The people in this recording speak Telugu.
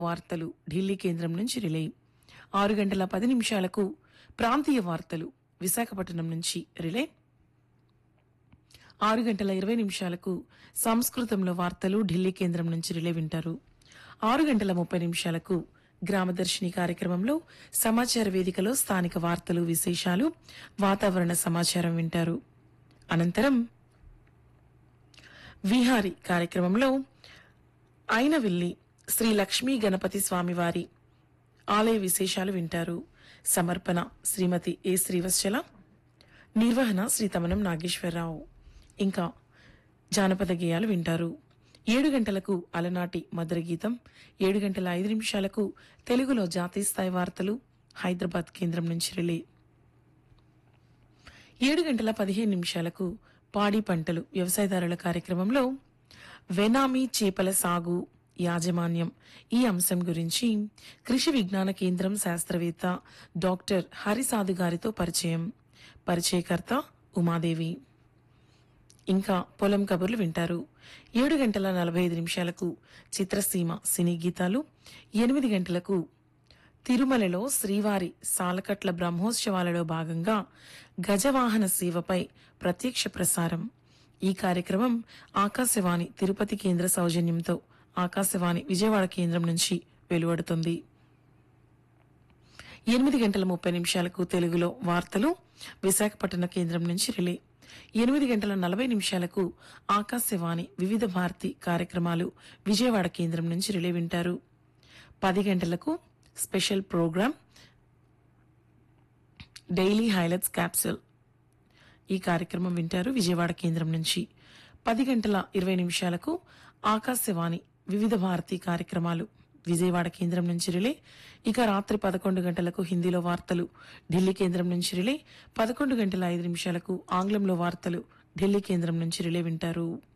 వార్తలు ఢిల్లీ కేంద్రం నుంచి రిలే ఆరు గంటల పది నిమిషాలకు ప్రాంతీయ వార్తలు విశాఖపట్నం నుంచి రిలే ఆరు గంటల ఇరవై నిమిషాలకు సంస్కృతంలో వార్తలు ఢిల్లీ కేంద్రం నుంచి రిలే వింటారు ఆరు గంటల ముప్పై నిమిషాలకు గ్రామదర్శిని కార్యక్రమంలో సమాచార వేదికలో స్థానిక వార్తలు విశేషాలు వాతావరణ సమాచారం వింటారు అనంతరం విహారీ కార్యక్రమంలో అయినవిల్లి శ్రీ లక్ష్మీ గణపతి స్వామివారి ఆలయ విశేషాలు వింటారు సమర్పణ శ్రీమతి ఏ శ్రీవత్సల నిర్వహణ శ్రీ తమనం నాగేశ్వరరావు ఇంకా జానపద గేయాలు వింటారు ఏడు గంటలకు అలనాటి మధుర గీతం ఏడు గంటల ఐదు నిమిషాలకు తెలుగులో జాతీయ స్థాయి వార్తలు హైదరాబాద్ కేంద్రం నుంచి రిలే ఏడు గంటల పదిహేను నిమిషాలకు పాడి పంటలు వ్యవసాయదారుల కార్యక్రమంలో వెనామీ చేపల సాగు యాజమాన్యం ఈ అంశం గురించి కృషి విజ్ఞాన కేంద్రం శాస్త్రవేత్త డాక్టర్ హరిసాధు గారితో పరిచయం పరిచయకర్త ఉమాదేవి ఇంకా పొలం కబుర్లు వింటారు ఏడు గంటల నలభై ఐదు నిమిషాలకు చిత్రసీమ సినీ గీతాలు ఎనిమిది గంటలకు తిరుమలలో శ్రీవారి సాలకట్ల బ్రహ్మోత్సవాలలో భాగంగా గజవాహన సేవపై ప్రత్యక్ష ప్రసారం ఈ కార్యక్రమం ఆకాశవాణి తిరుపతి కేంద్ర సౌజన్యంతో ఆకాశవాణి విజయవాడ కేంద్రం నుంచి వెలువడుతుంది ఎనిమిది గంటల ముప్పై నిమిషాలకు తెలుగులో వార్తలు విశాఖపట్నం కేంద్రం నుంచి రిలే ఎనిమిది గంటల నలభై నిమిషాలకు ఆకాశవాణి వివిధ భారతి కార్యక్రమాలు విజయవాడ కేంద్రం నుంచి రిలే వింటారు పది గంటలకు special programme daily highlights capsule ఈ కార్యక్రమం వింటారు విజయవాడ కేంద్రం నుంచి పది గంటల ఇరవై నిమిషాలకు ఆకాశవాణి వివిధ భారతి కార్యక్రమాలు విజయవాడ కేంద్రం నుంచి రిలే ఇక రాత్రి పదకొండు గంటలకు హిందీలో వార్తలు ఢిల్లీ కేంద్రం నుంచి రిలే పదకొండు గంటల ఐదు నిమిషాలకు ఆంగ్లంలో వార్తలు ఢిల్లీ కేంద్రం నుంచి రిలే వింటారు